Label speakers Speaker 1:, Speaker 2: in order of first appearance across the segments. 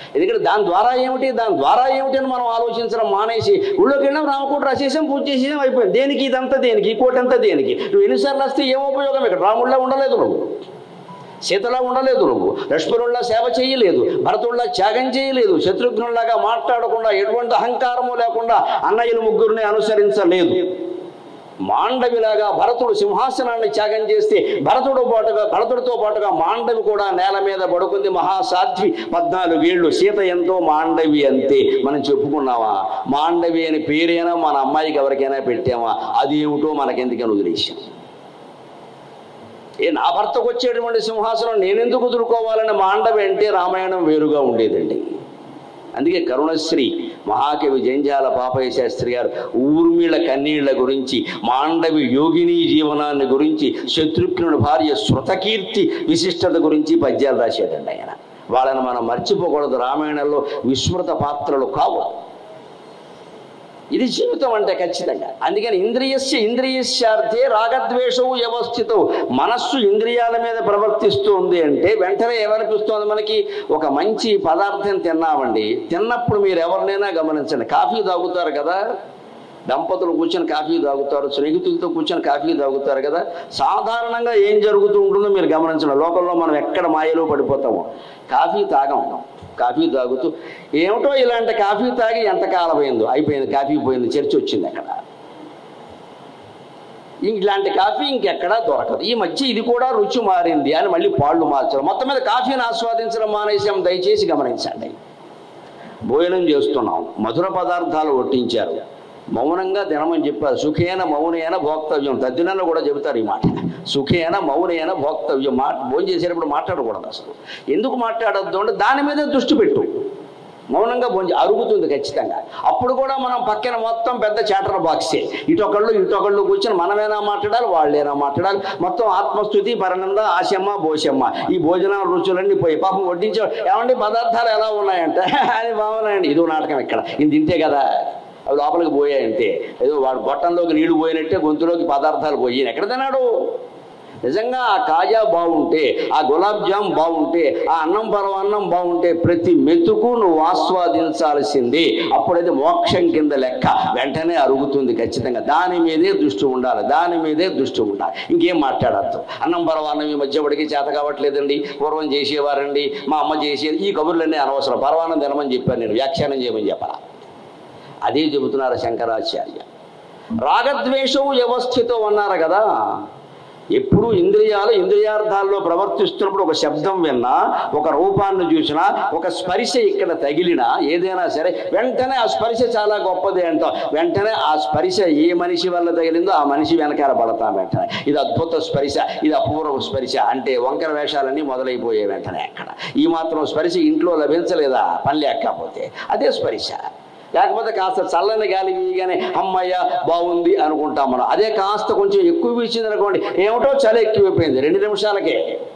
Speaker 1: ఎందుకంటే దాని ద్వారా ఏమిటి దాని ద్వారా ఏమిటి అని మనం ఆలోచించడం మానేసి ఊళ్ళోకి వెళ్ళాం రామకోట రాసేసాం పూజ చేసేసాం అయిపోయింది దేనికి ఇదంతా దేనికి ఈ కోటి అంతా దేనికి నువ్వు ఎన్నిసార్లు వస్తే ఏం ఉపయోగం ఇక్కడ రాముళ్ళ ఉండలేదు నువ్వు సీతలా ఉండలేదు నువ్వు లక్ష్మణుల్లా సేవ చేయలేదు భరతుల్లా త్యాగం చేయలేదు శత్రుఘ్నుల్లాగా మాట్లాడకుండా ఎటువంటి అహంకారము లేకుండా అన్నయ్యలు ముగ్గురిని అనుసరించలేదు మాండవిలాగా భరతుడు సింహాసనాన్ని త్యాగం చేస్తే భరతుడు పాటుగా భరతుడితో పాటుగా మాండవి కూడా నేల మీద పడుకుంది మహాసాధ్వి పద్నాలుగేళ్ళు సీత ఎంతో మాండవి అంతే మనం చెప్పుకున్నావా మాండవి అని పేరైనా మన అమ్మాయికి ఎవరికైనా పెట్టామా అది ఏమిటో మనకెందుకని వదిలేసాం ఏ నా భర్తకు వచ్చేటువంటి సింహాసనం నేనెందుకు వదులుకోవాలని మాండవి అంటే రామాయణం వేరుగా ఉండేదండి అందుకే కరుణశ్రీ మహాకవి జంజాల పాపయ్య శాస్త్రి గారు ఊర్మిళ కన్నీళ్ల గురించి మాండవి యోగిని జీవనాన్ని గురించి శత్రుఘ్నుడి భార్య శృతకీర్తి విశిష్టత గురించి పద్యాలు రాశాడండి ఆయన వాళ్ళని మనం మర్చిపోకూడదు రామాయణంలో విస్మృత పాత్రలు కావు ఇది జీవితం అంటే ఖచ్చితంగా అందుకని ఇంద్రియస్య ఇంద్రియస్యార్థే రాగద్వేషవు వ్యవస్థితం మనస్సు ఇంద్రియాల మీద ప్రవర్తిస్తుంది అంటే వెంటనే ఏమనిపిస్తోంది మనకి ఒక మంచి పదార్థం తిన్నామండి తిన్నప్పుడు మీరు ఎవరినైనా గమనించండి కాఫీ తాగుతారు కదా దంపతులు కూర్చొని కాఫీ తాగుతారు స్నేహితులతో కూర్చొని కాఫీ తాగుతారు కదా సాధారణంగా ఏం జరుగుతూ ఉంటుందో మీరు గమనించండి లోకంలో మనం ఎక్కడ మాయలో పడిపోతామో కాఫీ తాగం కాఫీ తాగుతూ ఏమిటో ఇలాంటి కాఫీ తాగి ఎంతకాలం అయిందో అయిపోయింది కాఫీ పోయింది చర్చ వచ్చింది అక్కడ ఇలాంటి కాఫీ ఇంకెక్కడా దొరకదు ఈ మధ్య ఇది కూడా రుచి మారింది అని మళ్ళీ పాళ్ళు మార్చడం మొత్తం మీద కాఫీని ఆస్వాదించడం మానేసాం దయచేసి గమనించండి భోజనం చేస్తున్నాం మధుర పదార్థాలు వడ్డించారు మౌనంగా తినమని చెప్పారు సుఖేన మౌనేన భోక్తవ్యం తద్దినంలో కూడా చెబుతారు ఈ మాట సుఖేన మౌనేన భోక్తవ్యం మాట భోజనం చేసేటప్పుడు మాట్లాడకూడదు అసలు ఎందుకు మాట్లాడొద్దు అంటే దాని మీదే దృష్టి పెట్టు మౌనంగా భోజనం అరుగుతుంది ఖచ్చితంగా అప్పుడు కూడా మనం పక్కన మొత్తం పెద్ద చాటర్ బాక్సే ఇటొకళ్ళు ఇటొకళ్ళు కూర్చొని మనమేనా మాట్లాడాలి వాళ్ళేనా మాట్లాడాలి మొత్తం ఆత్మస్థుతి పరనంద ఆశమ్మ భోషమ్మ ఈ భోజన రుచులన్నీ పోయి పాపం వడ్డించే ఏమండి పదార్థాలు ఎలా ఉన్నాయంటే అది బాగున్నాయండి ఇదో నాటకం ఇక్కడ ఇది తింటే కదా అవి లోపలికి పోయాయంటే ఏదో వాడు గొట్టంలోకి నీళ్లు పోయినట్టే గొంతులోకి పదార్థాలు పోయి ఎక్కడ తిన్నాడు నిజంగా ఆ కాజా బాగుంటే ఆ గులాబ్ జామ్ బాగుంటే ఆ అన్నం పరమాన్నం బాగుంటే ప్రతి మెతుకు నువ్వు ఆస్వాదించాల్సింది అప్పుడైతే మోక్షం కింద లెక్క వెంటనే అరుగుతుంది ఖచ్చితంగా దాని మీదే దృష్టి ఉండాలి దాని మీదే దృష్టి ఉండాలి ఇంకేం మాట్లాడద్దు అన్నం పరమాన్నం ఈ మధ్య పడికి చేత కావట్లేదండి పూర్వం చేసేవారండి మా అమ్మ చేసేది ఈ కబుర్లన్నీ అనవసరం పరమాన్నం తినమని చెప్పాను నేను వ్యాఖ్యానం చేయమని చెప్పాలా అదే చెబుతున్నారు శంకరాచార్య రాగద్వేషం వ్యవస్థితం అన్నారు కదా ఎప్పుడు ఇంద్రియాలు ఇంద్రియార్థాల్లో ప్రవర్తిస్తున్నప్పుడు ఒక శబ్దం విన్నా ఒక రూపాన్ని చూసినా ఒక స్పర్శ ఇక్కడ తగిలినా ఏదైనా సరే వెంటనే ఆ స్పర్శ చాలా గొప్పది అంటాం వెంటనే ఆ స్పర్శ ఏ మనిషి వల్ల తగిలిందో ఆ మనిషి వెనకాల పడతాం వెంటనే ఇది అద్భుత స్పర్శ ఇది అపూర్వ స్పర్శ అంటే వంకర వేషాలన్నీ మొదలైపోయే వెంటనే అక్కడ ఈ మాత్రం స్పర్శ ఇంట్లో లభించలేదా పని లేకపోతే అదే స్పర్శ లేకపోతే కాస్త చల్లని గాలి వీయగానే అమ్మయ్య బాగుంది అనుకుంటాం మనం అదే కాస్త కొంచెం ఎక్కువ వీచింది అనుకోండి ఏమిటో చలి ఎక్కువైపోయింది రెండు నిమిషాలకే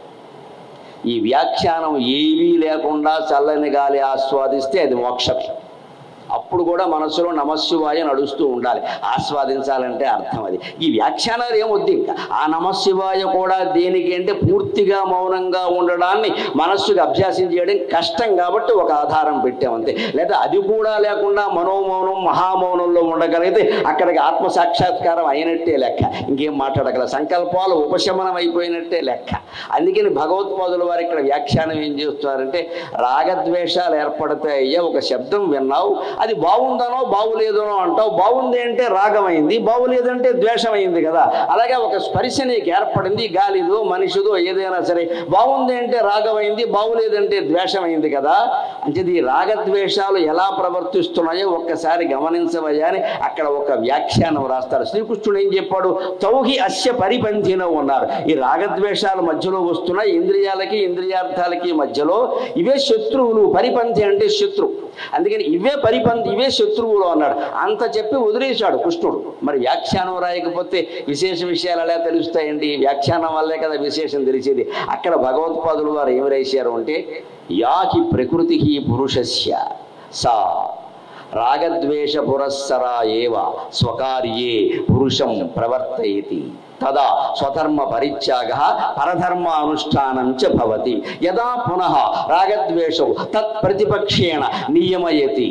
Speaker 1: ఈ వ్యాఖ్యానం ఏమీ లేకుండా చల్లని గాలి ఆస్వాదిస్తే అది మోక్షమే అప్పుడు కూడా మనసులో నమశివాయ నడుస్తూ ఉండాలి ఆస్వాదించాలంటే అర్థం అది ఈ వ్యాఖ్యానాలు ఏమొద్దు ఇంకా ఆ నమశివాయ కూడా దేనికి అంటే పూర్తిగా మౌనంగా ఉండడాన్ని మనస్సుకి అభ్యాసం చేయడం కష్టం కాబట్టి ఒక ఆధారం పెట్టామంతే లేదా అది కూడా లేకుండా మనోమౌనం మహామౌనంలో ఉండగలిగితే అక్కడికి ఆత్మ సాక్షాత్కారం అయినట్టే లెక్క ఇంకేం మాట్లాడగల సంకల్పాలు ఉపశమనం అయిపోయినట్టే లెక్క అందుకని భగవత్పాదుల వారు ఇక్కడ వ్యాఖ్యానం ఏం చేస్తున్నారంటే రాగద్వేషాలు ఏర్పడతాయ్యా ఒక శబ్దం విన్నావు అది బాగుందనో బాగులేదనో అంటావు బాగుంది అంటే రాగమైంది బాగులేదంటే ద్వేషమైంది కదా అలాగే ఒక స్పర్శ నీకు ఏర్పడింది గాలిదో మనిషిదో ఏదైనా సరే బాగుంది అంటే రాగమైంది బాగులేదంటే ద్వేషమైంది కదా అంటే ఈ రాగద్వేషాలు ఎలా ప్రవర్తిస్తున్నాయో ఒక్కసారి గమనించవయ్యా అని అక్కడ ఒక వ్యాఖ్యానం రాస్తాడు శ్రీకృష్ణుడు ఏం చెప్పాడు తౌహి అస్య పరిపంథినో ఉన్నారు ఈ రాగద్వేషాల మధ్యలో వస్తున్న ఇంద్రియాలకి ఇంద్రియార్థాలకి మధ్యలో ఇవే శత్రువులు పరిపంథి అంటే శత్రు అందుకని ఇవే పరిపంథి ఇవే శత్రువులు అన్నాడు అంత చెప్పి వదిలేశాడు కృష్ణుడు మరి వ్యాఖ్యానం రాయకపోతే విశేష విషయాలు ఎలా తెలుస్తాయండి వ్యాఖ్యానం వల్లే కదా విశేషం తెలిసేది అక్కడ భగవత్పాదులు వారు ఏమి రాశారు అంటే యాకి ప్రకృతి పురుషస్య సా రాగద్వేష పురస్సరా ఏవ స్వకార్యే పురుషం ప్రవర్తయతి తదా స్వధర్మ పరిత్యాగ పరధర్మ అనుష్ఠానం చ భవతి యదా పునః రాగద్వేషౌ తత్ ప్రతిపక్షేణ నియమయతి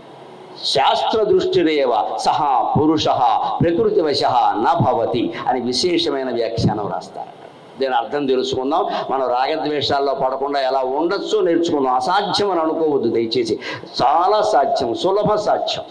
Speaker 1: శాస్త్రదృష్టిరేవ సహా పురుష ప్రకృతివశ నభవతి అని విశేషమైన వ్యాఖ్యానం రాస్తారు దీని అర్థం తెలుసుకుందాం మనం రాగద్వేషాల్లో పడకుండా ఎలా ఉండొచ్చో నేర్చుకుందాం అసాధ్యం అని అనుకోవద్దు దయచేసి చాలా సాధ్యం సులభ సాధ్యం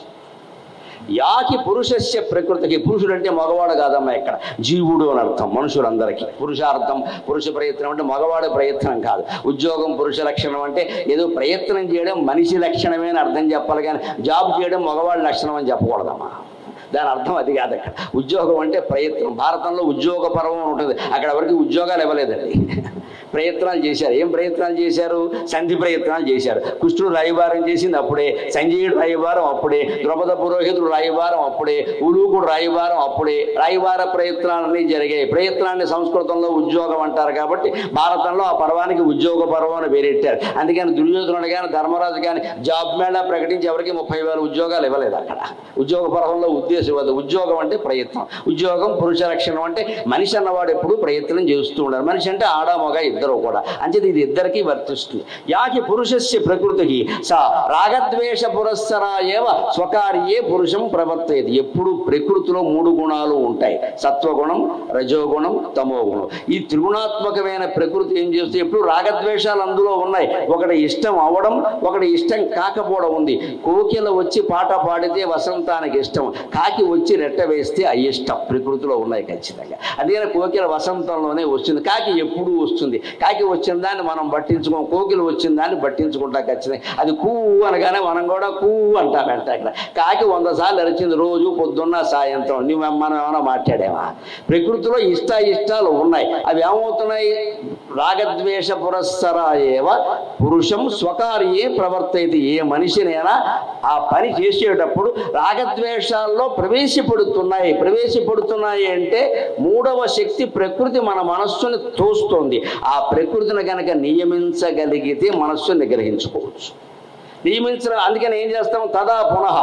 Speaker 1: యాకి పురుషస్య ప్రకృతికి పురుషుడు అంటే మగవాడు కాదమ్మా ఇక్కడ జీవుడు అని అర్థం మనుషులందరికీ పురుషార్థం పురుష ప్రయత్నం అంటే మగవాడి ప్రయత్నం కాదు ఉద్యోగం పురుష లక్షణం అంటే ఏదో ప్రయత్నం చేయడం మనిషి లక్షణమే అని అర్థం చెప్పాలి కానీ జాబ్ చేయడం మగవాడి లక్షణం అని చెప్పకూడదమ్మా దాని అర్థం అది కాదు అక్కడ ఉద్యోగం అంటే ప్రయత్నం భారతంలో ఉద్యోగ పర్వం అని ఉంటుంది అక్కడ ఎవరికి ఉద్యోగాలు ఇవ్వలేదండి ప్రయత్నాలు చేశారు ఏం ప్రయత్నాలు చేశారు సంధి ప్రయత్నాలు చేశారు కృష్ణుడు రాయబారం చేసింది అప్పుడే సంజయుడు రాయబారం అప్పుడే ద్రౌపద పురోహితుడు రాయబారం అప్పుడే ఉలూకుడు రాయబారం అప్పుడే రాయబార ప్రయత్నాలన్నీ జరిగాయి ప్రయత్నాన్ని సంస్కృతంలో ఉద్యోగం అంటారు కాబట్టి భారతంలో ఆ పర్వానికి ఉద్యోగ పర్వం అని పేరెట్టారు అందుకని దుర్యోధనుడు కానీ ధర్మరాజు కానీ జాబ్ మేళా ప్రకటించి ఎవరికి ముప్పై వేల ఉద్యోగాలు ఇవ్వలేదు అక్కడ ఉద్యోగ పర్వంలో ఉద్దేశం అది ఉద్యోగం అంటే ప్రయత్నం ఉద్యోగం పురుష లక్షణం అంటే మనిషి అన్నవాడు ఎప్పుడు ప్రయత్నం చేస్తూ ఉండాలి మనిషి అంటే ఆడ మగ ఇద్దరు కూడా అంచేది ఇది ఇద్దరికి వర్తిస్తుంది యాకి పురుషస్య ప్రకృతికి సా రాగద్వేష పురస్సర ఏవ స్వకార్యే పురుషం ప్రవర్తయది ఎప్పుడు ప్రకృతిలో మూడు గుణాలు ఉంటాయి సత్వగుణం రజోగుణం తమోగుణం ఈ త్రిగుణాత్మకమైన ప్రకృతి ఏం చేస్తే ఎప్పుడు రాగద్వేషాలు అందులో ఉన్నాయి ఒకటి ఇష్టం అవ్వడం ఒకటి ఇష్టం కాకపోవడం ఉంది కోకిల వచ్చి పాట పాడితే వసంతానికి ఇష్టం కాకి వచ్చి రెట్ట వేస్తే అయిష్టం ప్రకృతిలో ఉన్నాయి ఖచ్చితంగా అందుకని కోకిల వసంతంలోనే వస్తుంది కాకి ఎప్పుడూ వస్తుంది కాకి వచ్చిన దాన్ని మనం పట్టించుకోం కోకిల వచ్చిన దాన్ని పట్టించుకుంటాం ఖచ్చితంగా అది కూ అనగానే మనం కూడా కూ అంటామంట ఇక్కడ కాకి వంద సార్లు అరిచింది రోజు పొద్దున్న సాయంత్రం నువ్వు మనం ఏమైనా మాట్లాడేమా ప్రకృతిలో ఇష్ట ఇష్టాలు ఉన్నాయి అవి ఏమవుతున్నాయి రాగద్వేష పురస్సర ఏవ పురుషం స్వకార్యే ప్రవర్తయితే ఏ మనిషినైనా ఆ పని చేసేటప్పుడు రాగద్వేషాల్లో ప్రవేశపడుతున్నాయి ప్రవేశపడుతున్నాయి అంటే మూడవ శక్తి ప్రకృతి మన మనస్సుని తోస్తోంది ఆ ప్రకృతిని కనుక నియమించగలిగితే మనస్సుని నిగ్రహించుకోవచ్చు నియమించడం అందుకని ఏం చేస్తాం తదా పునః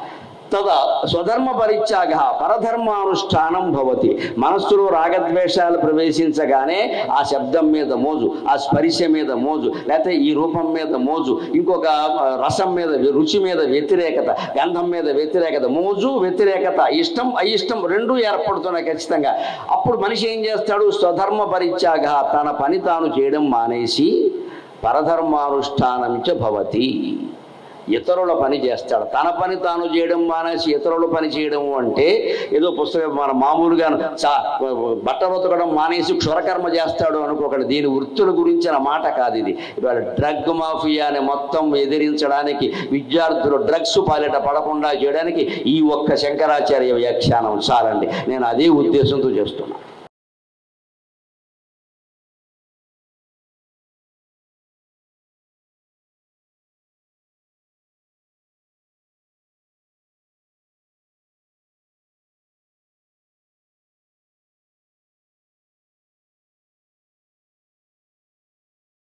Speaker 1: తదా స్వధర్మ పరిత్యాగ పరధర్మానుష్ఠానం భవతి మనస్సులో రాగద్వేషాలు ప్రవేశించగానే ఆ శబ్దం మీద మోజు ఆ స్పర్శ మీద మోజు లేకపోతే ఈ రూపం మీద మోజు ఇంకొక ఆ, రసం మీద రుచి మీద వ్యతిరేకత గంధం మీద వ్యతిరేకత మోజు వ్యతిరేకత ఇష్టం అయిష్టం రెండూ ఏర్పడుతున్నాయి ఖచ్చితంగా అప్పుడు మనిషి ఏం చేస్తాడు స్వధర్మ పరిత్యాగ తన పని తాను చేయడం మానేసి పరధర్మానుష్ఠానం చ భవతి ఇతరుల పని చేస్తాడు తన పని తాను చేయడం మానేసి ఇతరుల పని చేయడం అంటే ఏదో పుస్తకం మన మామూలుగా చా బట్టలు ఉతకడం మానేసి క్షురకర్మ చేస్తాడు అనుకోకండి దీని వృత్తుల గురించిన మాట కాదు ఇది ఇవాళ డ్రగ్ మాఫియాని మొత్తం ఎదిరించడానికి విద్యార్థులు డ్రగ్స్ పాలిట పడకుండా చేయడానికి ఈ ఒక్క శంకరాచార్య వ్యాఖ్యానం చాలండి నేను అదే ఉద్దేశంతో చేస్తున్నాను